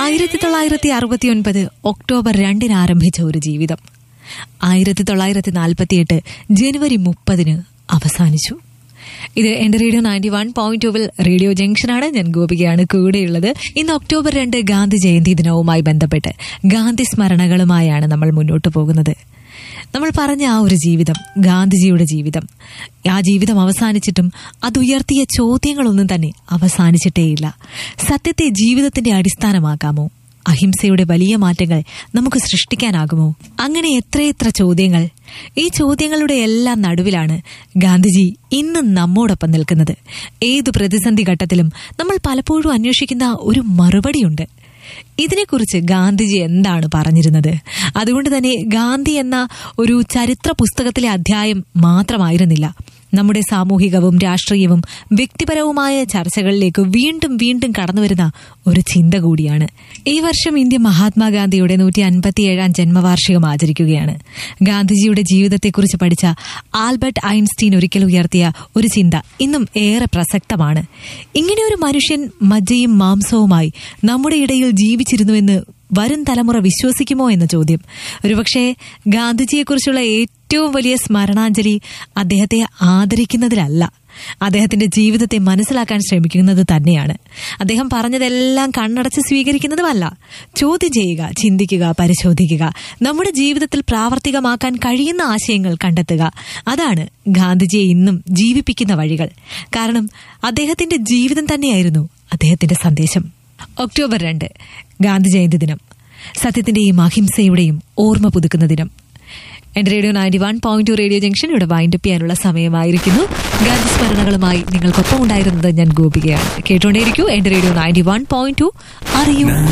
ആയിരത്തി തൊള്ളായിരത്തി അറുപത്തി ഒൻപത് ഒക്ടോബർ രണ്ടിന് ആരംഭിച്ച ഒരു ജീവിതം ആയിരത്തി തൊള്ളായിരത്തി നാൽപ്പത്തിയെട്ട് ജനുവരി മുപ്പതിന് അവസാനിച്ചു ഇത് എന്റെ റേഡിയോ നയൻറ്റി വൺ പോയിന്റ് ടൂവിൽ റേഡിയോ ജംഗ്ഷനാണ് ഞാൻ ഗോപികയാണ് കൂടെയുള്ളത് ഇന്ന് ഒക്ടോബർ രണ്ട് ഗാന്ധി ജയന്തി ദിനവുമായി ബന്ധപ്പെട്ട് ഗാന്ധി സ്മരണകളുമായാണ് നമ്മൾ മുന്നോട്ട് പോകുന്നത് നമ്മൾ പറഞ്ഞ ആ ഒരു ജീവിതം ഗാന്ധിജിയുടെ ജീവിതം ആ ജീവിതം അവസാനിച്ചിട്ടും അത് ഉയർത്തിയ ചോദ്യങ്ങളൊന്നും തന്നെ അവസാനിച്ചിട്ടേയില്ല സത്യത്തെ ജീവിതത്തിന്റെ അടിസ്ഥാനമാക്കാമോ അഹിംസയുടെ വലിയ മാറ്റങ്ങൾ നമുക്ക് സൃഷ്ടിക്കാനാകുമോ അങ്ങനെ എത്രയെത്ര ചോദ്യങ്ങൾ ഈ ചോദ്യങ്ങളുടെ എല്ലാം നടുവിലാണ് ഗാന്ധിജി ഇന്ന് നമ്മോടൊപ്പം നിൽക്കുന്നത് ഏതു പ്രതിസന്ധി ഘട്ടത്തിലും നമ്മൾ പലപ്പോഴും അന്വേഷിക്കുന്ന ഒരു മറുപടിയുണ്ട് ഇതിനെക്കുറിച്ച് ഗാന്ധിജി എന്താണ് പറഞ്ഞിരുന്നത് അതുകൊണ്ട് തന്നെ ഗാന്ധി എന്ന ഒരു ചരിത്ര പുസ്തകത്തിലെ അധ്യായം മാത്രമായിരുന്നില്ല നമ്മുടെ സാമൂഹികവും രാഷ്ട്രീയവും വ്യക്തിപരവുമായ ചർച്ചകളിലേക്ക് വീണ്ടും വീണ്ടും കടന്നുവരുന്ന ഒരു ചിന്ത കൂടിയാണ് ഈ വർഷം ഇന്ത്യ മഹാത്മാഗാന്ധിയുടെ നൂറ്റി അൻപത്തിയേഴാം ജന്മവാർഷികം ആചരിക്കുകയാണ് ഗാന്ധിജിയുടെ ജീവിതത്തെക്കുറിച്ച് പഠിച്ച ആൽബർട്ട് ഐൻസ്റ്റീൻ ഒരിക്കൽ ഉയർത്തിയ ഒരു ചിന്ത ഇന്നും ഏറെ പ്രസക്തമാണ് ഇങ്ങനെ ഒരു മനുഷ്യൻ മജ്ജയും മാംസവുമായി നമ്മുടെ ഇടയിൽ ജീവിച്ചിരുന്നുവെന്ന് വരും തലമുറ വിശ്വസിക്കുമോ എന്ന ചോദ്യം ഒരുപക്ഷെ ഗാന്ധിജിയെക്കുറിച്ചുള്ള ഏറ്റവും വലിയ സ്മരണാഞ്ജലി അദ്ദേഹത്തെ ആദരിക്കുന്നതിലല്ല അദ്ദേഹത്തിന്റെ ജീവിതത്തെ മനസ്സിലാക്കാൻ ശ്രമിക്കുന്നത് തന്നെയാണ് അദ്ദേഹം പറഞ്ഞതെല്ലാം കണ്ണടച്ച് സ്വീകരിക്കുന്നതുമല്ല ചോദ്യം ചെയ്യുക ചിന്തിക്കുക പരിശോധിക്കുക നമ്മുടെ ജീവിതത്തിൽ പ്രാവർത്തികമാക്കാൻ കഴിയുന്ന ആശയങ്ങൾ കണ്ടെത്തുക അതാണ് ഗാന്ധിജിയെ ഇന്നും ജീവിപ്പിക്കുന്ന വഴികൾ കാരണം അദ്ദേഹത്തിന്റെ ജീവിതം തന്നെയായിരുന്നു അദ്ദേഹത്തിന്റെ സന്ദേശം ഒക്ടോബർ രണ്ട് ഗാന്ധി ജയന്തി ദിനം സത്യത്തിന്റെയും അഹിംസയുടെയും ഓർമ്മ പുതുക്കുന്ന ദിനം എന്റെ radio ninety one point two radio junction ഇവിടെ വൈൻഡപ്പ് ചെയ്യാനുള്ള സമയമായിരിക്കുന്നു ഗാന്ധി സ്മരണകളുമായി നിങ്ങൾക്കൊപ്പം ഉണ്ടായിരുന്നത് ഞാൻ ഗോപികയാണ് കേട്ടുകൊണ്ടേയിരിക്കൂ എന്റെ radio ninety one point two അറിയൂ